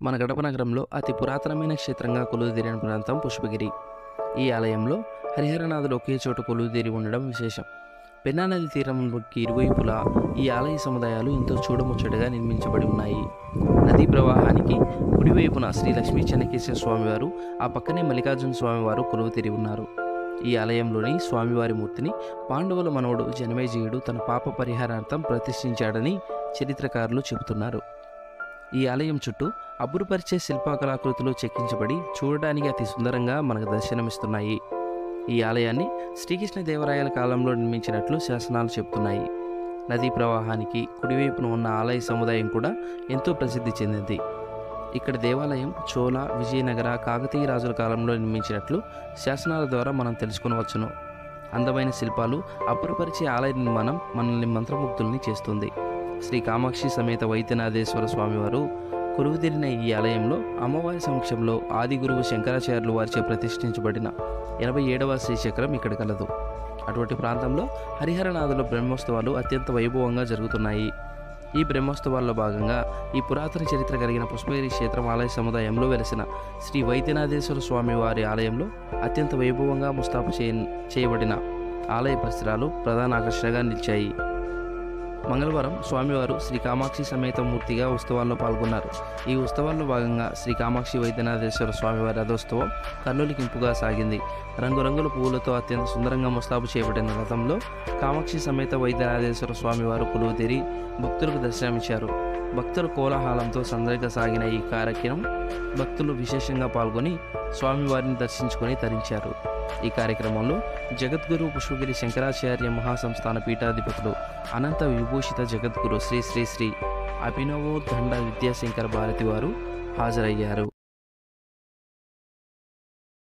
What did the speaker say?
మన గడప నగరంలో అతి పురాతనమైన క్షేత్రంగా కొలువుదీరిన ప్రాంతం పుష్పగిరి ఈ ఆలయంలో హరిహరనాథుడు ఒకే చోట కొలువుదీరి ఉండడం విశేషం పెన్నా నది తీరంకి ఇరువైపులా ఈ ఆలయ సముదాయాలు ఎంతో చూడముచ్చటగా నిర్మించబడి ఉన్నాయి నదీ ప్రవాహానికి కుడివైపున శ్రీ లక్ష్మీ చెన్నకేశ్వర స్వామివారు ఆ పక్కనే మల్లికార్జున స్వామివారు కొలువుతీరి ఉన్నారు ఈ ఆలయంలోని స్వామివారి మూర్తిని పాండవుల మనవడు జనమేజయుడు తన పాప పరిహారార్థం ప్రతిష్ఠించాడని చరిత్రకారులు చెబుతున్నారు ఈ ఆలయం చుట్టూ అబ్బురుపరిచే శిల్పకళాకృతులు చెక్కించబడి చూడడానికి అతి సుందరంగా మనకు దర్శనమిస్తున్నాయి ఈ ఆలయాన్ని శ్రీకృష్ణదేవరాయల కాలంలో నిర్మించినట్లు శాసనాలు చెబుతున్నాయి నదీ ప్రవాహానికి కుడివైపున ఉన్న ఆలయ సముదాయం కూడా ఎంతో ప్రసిద్ధి చెందింది ఇక్కడ దేవాలయం చోళ విజయనగర కాకతీయ రాజుల కాలంలో నిర్మించినట్లు శాసనాల ద్వారా మనం తెలుసుకునవచ్చును అందమైన శిల్పాలు అబ్బురపరిచే ఆలయ నిర్మాణం మనల్ని మంత్రముగ్ధుల్ని చేస్తుంది శ్రీ కామాక్షి సమేత వైద్యనాథేశ్వర స్వామివారు కొలువుదీరిన ఈ ఆలయంలో అమ్మవారి సమక్షంలో ఆది గురువు శంకరాచార్యులు వారిచే ప్రతిష్ఠించబడిన ఎనభై ఏడవ శ్రీచక్రం ఇక్కడ కలదు అటువంటి ప్రాంతంలో హరిహరనాథుల బ్రహ్మోత్సవాలు అత్యంత వైభవంగా జరుగుతున్నాయి ఈ బ్రహ్మోత్సవాల్లో భాగంగా ఈ పురాతన చరిత్ర కలిగిన పుష్పగిరి క్షేత్రం ఆలయ సముదాయంలో వెలసిన శ్రీ వైద్యనాథేశ్వర స్వామి వారి ఆలయంలో అత్యంత వైభవంగా ముస్తాబు చేయ చేయబడిన ఆలయ పరిసరాలు ప్రధాన ఆకర్షణగా నిలిచాయి మంగళవారం స్వామివారు శ్రీ కామాక్షి సమేత మూర్తిగా ఉత్సవాల్లో పాల్గొన్నారు ఈ ఉత్సవాల్లో భాగంగా శ్రీ కామాక్షి వైద్యనాథేశ్వర స్వామివారి రథోత్సవం కన్నులకింపుగా సాగింది రంగురంగుల పువ్వులతో అత్యంత సుందరంగా ముస్తాబు చేయబడిన రథంలో కామాక్షి సమేత వైద్యనాథేశ్వర స్వామివారు కొలువు తీరి భక్తులకు దర్శనమిచ్చారు భక్తుల కోలాహలంతో సందడిగా సాగిన ఈ కార్యక్రమం భక్తులు విశేషంగా పాల్గొని స్వామివారిని దర్శించుకొని తరించారు ఈ కార్యక్రమంలో జగద్గురు పుష్పగిరి శంకరాచార్య మహాసంస్థాన పీఠాధిపతులు అనంత విభూషిత జగద్గురు శ్రీ శ్రీ శ్రీ అభినవోద్దండ విద్యాశంకర భారతి వారు హాజరయ్యారు